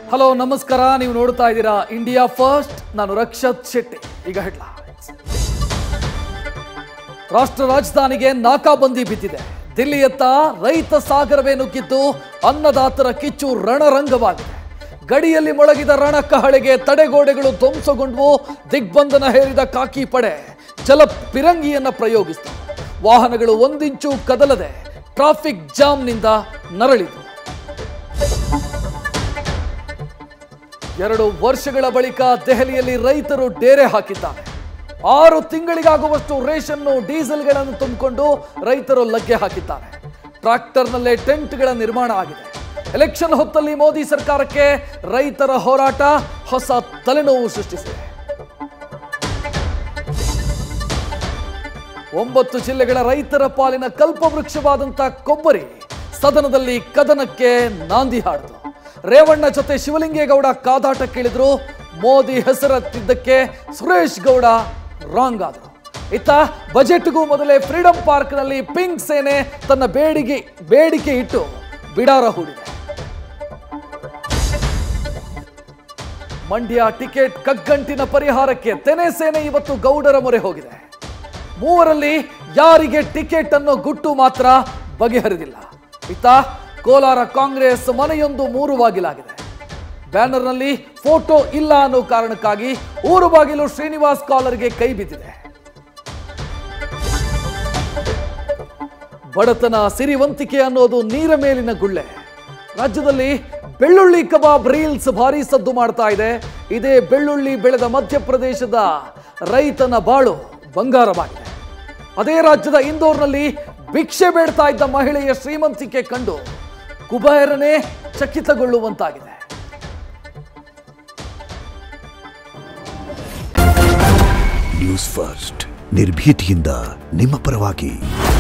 hello ನಮಸ್ಕಾರ ನೀವು ನೋಡ್ತಾ ಇದ್ದೀರಾ ಇಂಡಿಯಾ ಫಸ್ಟ್ ನಾನು ರಕ್ಷತ್ ಶೆಟ್ಟಿ ಈಗ ಹೆಡ್ಲೈನ್ಸ್ ರಾಷ್ಟ್ರ ರಾಜಧಾನಿಗೆ ನಾಕಾಬಂದಿ ಬಿದ್ದಿದೆ ದಿಲ್ಲಿಯತ್ತ ರೈತ ಸಾಗರವೇ ನುಗ್ಗಿದ್ದು ಅನ್ನದಾತರ ಕಿಚ್ಚು ರಣರಂಗವಾಗಿದೆ ಗಡಿಯಲ್ಲಿ ಮೊಳಗಿದ ರಣಕಹಳೆಗೆ ತಡೆಗೋಡೆಗಳು ಧ್ವಂಸಗೊಂಡವು ದಿಗ್ಬಂಧನ ಹೇರಿದ ಕಾಕಿ ಪಡೆ ಜಲ ಪಿರಂಗಿಯನ್ನ ಪ್ರಯೋಗಿಸಿತು ವಾಹನಗಳು ಒಂದಿಂಚು ಕದಲದೆ ಟ್ರಾಫಿಕ್ ಜಾಮ್ನಿಂದ ನರಳಿತು ಎರಡು ವರ್ಷಗಳ ಬಳಿಕ ದೆಹಲಿಯಲ್ಲಿ ರೈತರು ಡೇರೆ ಹಾಕಿದ್ದಾರೆ ಆರು ತಿಂಗಳಿಗಾಗುವಷ್ಟು ರೇಷನ್ನು ಡೀಸೆಲ್ಗಳನ್ನು ತುಂಬಿಕೊಂಡು ರೈತರು ಲಗ್ಗೆ ಹಾಕಿದ್ದಾರೆ ಟ್ರಾಕ್ಟರ್ನಲ್ಲೇ ಟೆಂಟ್ಗಳ ನಿರ್ಮಾಣ ಆಗಿದೆ ಎಲೆಕ್ಷನ್ ಹೊತ್ತಲ್ಲಿ ಮೋದಿ ಸರ್ಕಾರಕ್ಕೆ ರೈತರ ಹೋರಾಟ ಹೊಸ ತಲೆನೋವು ಸೃಷ್ಟಿಸಿದೆ ಒಂಬತ್ತು ಜಿಲ್ಲೆಗಳ ರೈತರ ಪಾಲಿನ ಕಲ್ಪವೃಕ್ಷವಾದಂಥ ಕೊಬ್ಬರಿ ಸದನದಲ್ಲಿ ಕದನಕ್ಕೆ ನಾಂದಿ ಹಾಡಿತು ರೇವಣ್ಣ ಜೊತೆ ಶಿವಲಿಂಗೇಗೌಡ ಕಾದಾಟಕ್ಕಿಳಿದ್ರು ಮೋದಿ ಹೆಸರತ್ತಿದ್ದಕ್ಕೆ ಸುರೇಶ್ ಗೌಡ ರಾಂಗ್ ಆದರು ಇತ್ತ ಬಜೆಟ್ಗೂ ಮೊದಲೇ ಫ್ರೀಡಂ ಪಾರ್ಕ್ನಲ್ಲಿ ಪಿಂಕ್ ಸೇನೆ ತನ್ನ ಬೇಡಿಕೆ ಬೇಡಿಕೆ ಇಟ್ಟು ಬಿಡಾರ ಹೂಡಿದೆ ಮಂಡ್ಯ ಟಿಕೆಟ್ ಕಗ್ಗಂಟಿನ ಪರಿಹಾರಕ್ಕೆ ತೆನೆ ಸೇನೆ ಇವತ್ತು ಗೌಡರ ಮೊರೆ ಹೋಗಿದೆ ಮೂವರಲ್ಲಿ ಯಾರಿಗೆ ಟಿಕೆಟ್ ಅನ್ನೋ ಗುಟ್ಟು ಮಾತ್ರ ಬಗೆಹರಿದಿಲ್ಲ ಇತ್ತ ಕೋಲಾರ ಕಾಂಗ್ರೆಸ್ ಮನೆಯೊಂದು ಮೂರು ಬಾಗಿಲಾಗಿದೆ ಬ್ಯಾನರ್ನಲ್ಲಿ ಫೋಟೋ ಇಲ್ಲ ಅನ್ನೋ ಕಾರಣಕ್ಕಾಗಿ ಊರು ಬಾಗಿಲು ಶ್ರೀನಿವಾಸ್ ಕಾಲರ್ಗೆ ಕೈ ಬಿದ್ದಿದೆ ಬಡತನ ಸಿರಿವಂತಿಕೆ ಅನ್ನೋದು ನೀರ ಮೇಲಿನ ಗುಳ್ಳೆ ರಾಜ್ಯದಲ್ಲಿ ಬೆಳ್ಳುಳ್ಳಿ ಕಬಾಬ್ ರೀಲ್ಸ್ ಭಾರಿ ಸದ್ದು ಮಾಡ್ತಾ ಇದೆ ಇದೇ ಬೆಳ್ಳುಳ್ಳಿ ಬೆಳೆದ ಮಧ್ಯಪ್ರದೇಶದ ರೈತನ ಬಾಳು ಬಂಗಾರವಾಗಿದೆ ಅದೇ ರಾಜ್ಯದ ಇಂದೋರ್ನಲ್ಲಿ ಭಿಕ್ಷೆ ಬೇಡ್ತಾ ಇದ್ದ ಮಹಿಳೆಯ ಶ್ರೀಮಂತಿಕೆ ಕಂಡು ಕುಬೇರನೇ ಚಕಿತಗೊಳ್ಳುವಂತಾಗಿದೆ ನ್ಯೂಸ್ ಫಸ್ಟ್ ನಿರ್ಭೀತಿಯಿಂದ ನಿಮ್ಮ ಪರವಾಗಿ